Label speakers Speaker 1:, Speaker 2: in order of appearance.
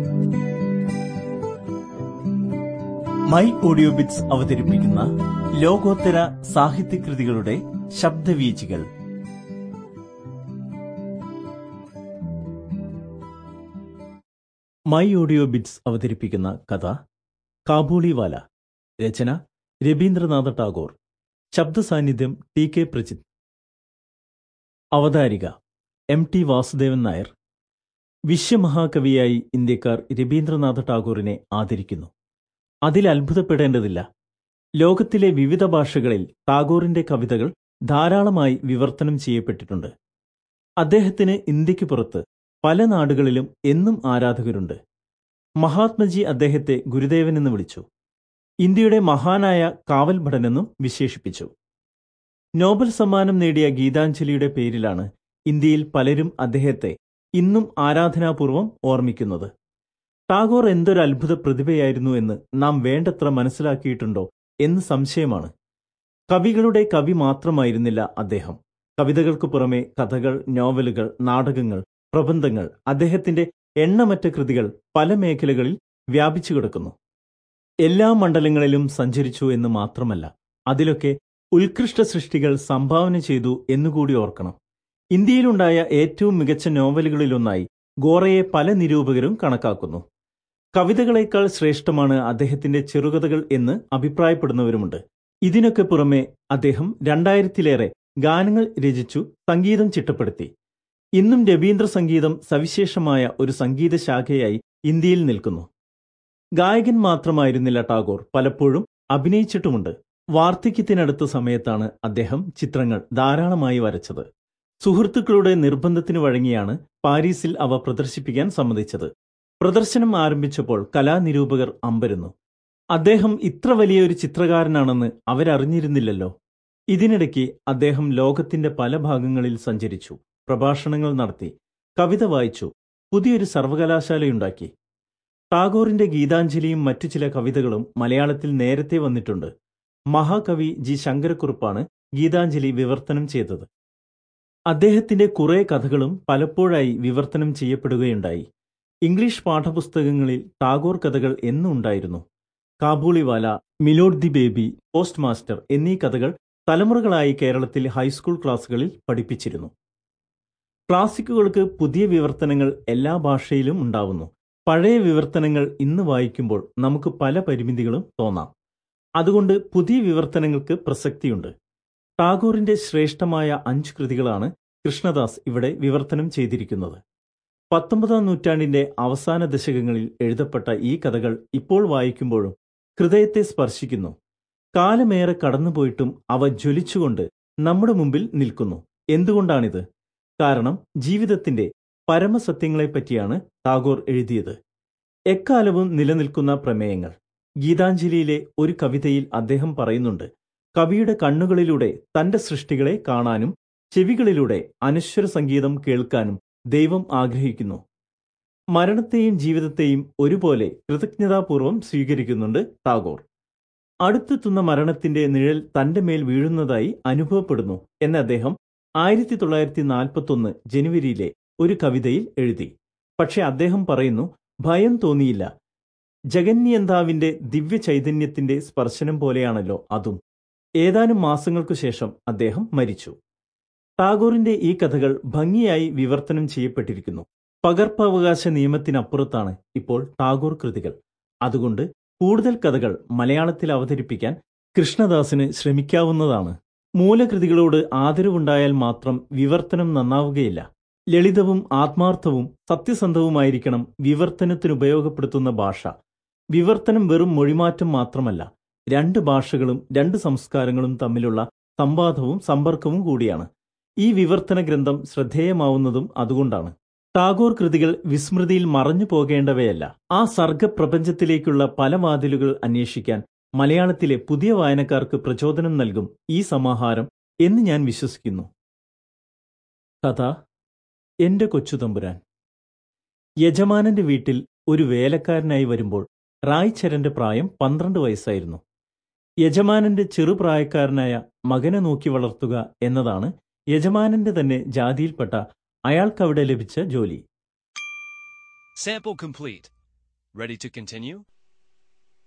Speaker 1: My audio bits അവതരിപ്പിക്കുന്ന ലോകോത്തര സാഹിത്യകൃതികളുടെ ശബ്ദവീചികൾ മൈ ഓഡിയോ ബിറ്റ്സ് അവതരിപ്പിക്കുന്ന കഥ കാബൂളിവാല രചന രവീന്ദ്രനാഥ ടാഗോർ ശബ്ദ സാന്നിധ്യം ടി കെ പ്രജിത് അവതാരിക എം ടി വാസുദേവൻ നായർ വിശ്വമഹാകവിയായി ഇന്ത്യക്കാർ രവീന്ദ്രനാഥ ടാഗോറിനെ ആദരിക്കുന്നു അതിൽ അത്ഭുതപ്പെടേണ്ടതില്ല ലോകത്തിലെ വിവിധ ഭാഷകളിൽ ടാഗോറിന്റെ കവിതകൾ ധാരാളമായി വിവർത്തനം ചെയ്യപ്പെട്ടിട്ടുണ്ട് അദ്ദേഹത്തിന് ഇന്ത്യക്ക് പുറത്ത് പല നാടുകളിലും എന്നും ആരാധകരുണ്ട് മഹാത്മജി അദ്ദേഹത്തെ ഗുരുദേവനെന്ന് വിളിച്ചു ഇന്ത്യയുടെ മഹാനായ കാവൽ ഭടനെന്നും വിശേഷിപ്പിച്ചു നോബൽ സമ്മാനം നേടിയ ഗീതാഞ്ജലിയുടെ പേരിലാണ് ഇന്ത്യയിൽ പലരും അദ്ദേഹത്തെ ഇന്നും ആരാധനാപൂർവം ഓർമ്മിക്കുന്നത് ടാഗോർ എന്തൊരു അത്ഭുത പ്രതിഭയായിരുന്നു എന്ന് നാം വേണ്ടത്ര മനസ്സിലാക്കിയിട്ടുണ്ടോ എന്ന് സംശയമാണ് കവികളുടെ കവി മാത്രമായിരുന്നില്ല അദ്ദേഹം കവിതകൾക്കു പുറമെ കഥകൾ നോവലുകൾ നാടകങ്ങൾ പ്രബന്ധങ്ങൾ അദ്ദേഹത്തിന്റെ എണ്ണമറ്റ കൃതികൾ പല മേഖലകളിൽ വ്യാപിച്ചു കിടക്കുന്നു എല്ലാ മണ്ഡലങ്ങളിലും സഞ്ചരിച്ചു എന്ന് മാത്രമല്ല അതിലൊക്കെ ഉത്കൃഷ്ട സൃഷ്ടികൾ സംഭാവന ചെയ്തു എന്നുകൂടി ഓർക്കണം ഇന്ത്യയിലുണ്ടായ ഏറ്റവും മികച്ച നോവലുകളിലൊന്നായി ഗോറയെ പല നിരൂപകരും കണക്കാക്കുന്നു കവിതകളേക്കാൾ ശ്രേഷ്ഠമാണ് അദ്ദേഹത്തിന്റെ ചെറുകഥകൾ എന്ന് അഭിപ്രായപ്പെടുന്നവരുമുണ്ട് ഇതിനൊക്കെ പുറമെ അദ്ദേഹം രണ്ടായിരത്തിലേറെ ഗാനങ്ങൾ രചിച്ചു സംഗീതം ചിട്ടപ്പെടുത്തി ഇന്നും രവീന്ദ്ര സംഗീതം സവിശേഷമായ ഒരു സംഗീത ശാഖയായി ഇന്ത്യയിൽ നിൽക്കുന്നു ഗായകൻ മാത്രമായിരുന്നില്ല ടാഗോർ പലപ്പോഴും അഭിനയിച്ചിട്ടുമുണ്ട് വാർദ്ധക്യത്തിനടുത്ത സമയത്താണ് അദ്ദേഹം ചിത്രങ്ങൾ ധാരാളമായി വരച്ചത് സുഹൃത്തുക്കളുടെ നിർബന്ധത്തിന് വഴങ്ങിയാണ് പാരീസിൽ അവ പ്രദർശിപ്പിക്കാൻ സമ്മതിച്ചത് പ്രദർശനം ആരംഭിച്ചപ്പോൾ കലാനിരൂപകർ അമ്പരുന്നു അദ്ദേഹം ഇത്ര വലിയൊരു ചിത്രകാരനാണെന്ന് അവരറിഞ്ഞിരുന്നില്ലല്ലോ ഇതിനിടയ്ക്ക് അദ്ദേഹം ലോകത്തിന്റെ പല ഭാഗങ്ങളിൽ സഞ്ചരിച്ചു പ്രഭാഷണങ്ങൾ നടത്തി കവിത വായിച്ചു പുതിയൊരു സർവകലാശാലയുണ്ടാക്കി ടാഗോറിന്റെ ഗീതാഞ്ജലിയും മറ്റു ചില കവിതകളും മലയാളത്തിൽ നേരത്തെ വന്നിട്ടുണ്ട് മഹാകവി ജി ശങ്കരക്കുറുപ്പാണ് ഗീതാഞ്ജലി വിവർത്തനം ചെയ്തത് അദ്ദേഹത്തിന്റെ കുറെ കഥകളും പലപ്പോഴായി വിവർത്തനം ചെയ്യപ്പെടുകയുണ്ടായി ഇംഗ്ലീഷ് പാഠപുസ്തകങ്ങളിൽ ടാഗോർ കഥകൾ എന്നും ഉണ്ടായിരുന്നു കാബൂളിവാല മിലോഡ് ദി ബേബി പോസ്റ്റ് മാസ്റ്റർ എന്നീ കഥകൾ തലമുറകളായി കേരളത്തിൽ ഹൈസ്കൂൾ ക്ലാസുകളിൽ പഠിപ്പിച്ചിരുന്നു ക്ലാസിക്കുകൾക്ക് പുതിയ വിവർത്തനങ്ങൾ എല്ലാ ഭാഷയിലും ഉണ്ടാവുന്നു പഴയ വിവർത്തനങ്ങൾ ഇന്ന് വായിക്കുമ്പോൾ നമുക്ക് പല പരിമിതികളും തോന്നാം അതുകൊണ്ട് പുതിയ വിവർത്തനങ്ങൾക്ക് പ്രസക്തിയുണ്ട് ടാഗോറിന്റെ ശ്രേഷ്ഠമായ അഞ്ച് കൃതികളാണ് കൃഷ്ണദാസ് ഇവിടെ വിവർത്തനം ചെയ്തിരിക്കുന്നത് പത്തൊമ്പതാം നൂറ്റാണ്ടിന്റെ അവസാന ദശകങ്ങളിൽ എഴുതപ്പെട്ട ഈ കഥകൾ ഇപ്പോൾ വായിക്കുമ്പോഴും ഹൃദയത്തെ സ്പർശിക്കുന്നു കാലമേറെ കടന്നുപോയിട്ടും അവ ജ്വലിച്ചുകൊണ്ട് നമ്മുടെ മുമ്പിൽ നിൽക്കുന്നു എന്തുകൊണ്ടാണിത് കാരണം ജീവിതത്തിന്റെ പരമസത്യങ്ങളെപ്പറ്റിയാണ് ടാഗോർ എഴുതിയത് എക്കാലവും നിലനിൽക്കുന്ന പ്രമേയങ്ങൾ ഗീതാഞ്ജലിയിലെ ഒരു കവിതയിൽ അദ്ദേഹം പറയുന്നുണ്ട് കവിയുടെ കണ്ണുകളിലൂടെ തന്റെ സൃഷ്ടികളെ കാണാനും ചെവികളിലൂടെ അനശ്വര സംഗീതം കേൾക്കാനും ദൈവം ആഗ്രഹിക്കുന്നു മരണത്തെയും ജീവിതത്തെയും ഒരുപോലെ കൃതജ്ഞതാപൂർവം സ്വീകരിക്കുന്നുണ്ട് ടാഗോർ അടുത്തെത്തുന്ന മരണത്തിന്റെ നിഴൽ തന്റെ മേൽ വീഴുന്നതായി അനുഭവപ്പെടുന്നു എന്ന് അദ്ദേഹം ആയിരത്തി തൊള്ളായിരത്തി നാൽപ്പത്തൊന്ന് ജനുവരിയിലെ ഒരു കവിതയിൽ എഴുതി പക്ഷെ അദ്ദേഹം പറയുന്നു ഭയം തോന്നിയില്ല ജഗന്യന്താവിന്റെ ദിവ്യ ചൈതന്യത്തിന്റെ സ്പർശനം പോലെയാണല്ലോ അതും ഏതാനും മാസങ്ങൾക്കു ശേഷം അദ്ദേഹം മരിച്ചു ടാഗോറിന്റെ ഈ കഥകൾ ഭംഗിയായി വിവർത്തനം ചെയ്യപ്പെട്ടിരിക്കുന്നു പകർപ്പവകാശ നിയമത്തിനപ്പുറത്താണ് ഇപ്പോൾ ടാഗോർ കൃതികൾ അതുകൊണ്ട് കൂടുതൽ കഥകൾ മലയാളത്തിൽ അവതരിപ്പിക്കാൻ കൃഷ്ണദാസിന് ശ്രമിക്കാവുന്നതാണ് മൂലകൃതികളോട് ആദരവുണ്ടായാൽ മാത്രം വിവർത്തനം നന്നാവുകയില്ല ലളിതവും ആത്മാർത്ഥവും സത്യസന്ധവുമായിരിക്കണം വിവർത്തനത്തിനുപയോഗപ്പെടുത്തുന്ന ഭാഷ വിവർത്തനം വെറും മൊഴിമാറ്റം മാത്രമല്ല രണ്ട് ഭാഷകളും രണ്ട് സംസ്കാരങ്ങളും തമ്മിലുള്ള സംവാദവും സമ്പർക്കവും കൂടിയാണ് ഈ വിവർത്തന ഗ്രന്ഥം ശ്രദ്ധേയമാവുന്നതും അതുകൊണ്ടാണ് ടാഗോർ കൃതികൾ വിസ്മൃതിയിൽ മറഞ്ഞു പോകേണ്ടവയല്ല ആ സർഗപ്രപഞ്ചത്തിലേക്കുള്ള പല വാതിലുകൾ അന്വേഷിക്കാൻ മലയാളത്തിലെ പുതിയ വായനക്കാർക്ക് പ്രചോദനം നൽകും ഈ സമാഹാരം എന്ന് ഞാൻ വിശ്വസിക്കുന്നു കഥ എന്റെ കൊച്ചുതമ്പുരാൻ യജമാനന്റെ വീട്ടിൽ ഒരു വേലക്കാരനായി വരുമ്പോൾ റായ്ചരന്റെ പ്രായം പന്ത്രണ്ട് വയസ്സായിരുന്നു യജമാനന്റെ ചെറുപ്രായക്കാരനായ മകനെ നോക്കി വളർത്തുക എന്നതാണ് യജമാനന്റെ തന്നെ ജാതിയിൽപ്പെട്ട അയാൾക്കവിടെ ലഭിച്ച ജോലി
Speaker 2: Sample complete. Ready to continue?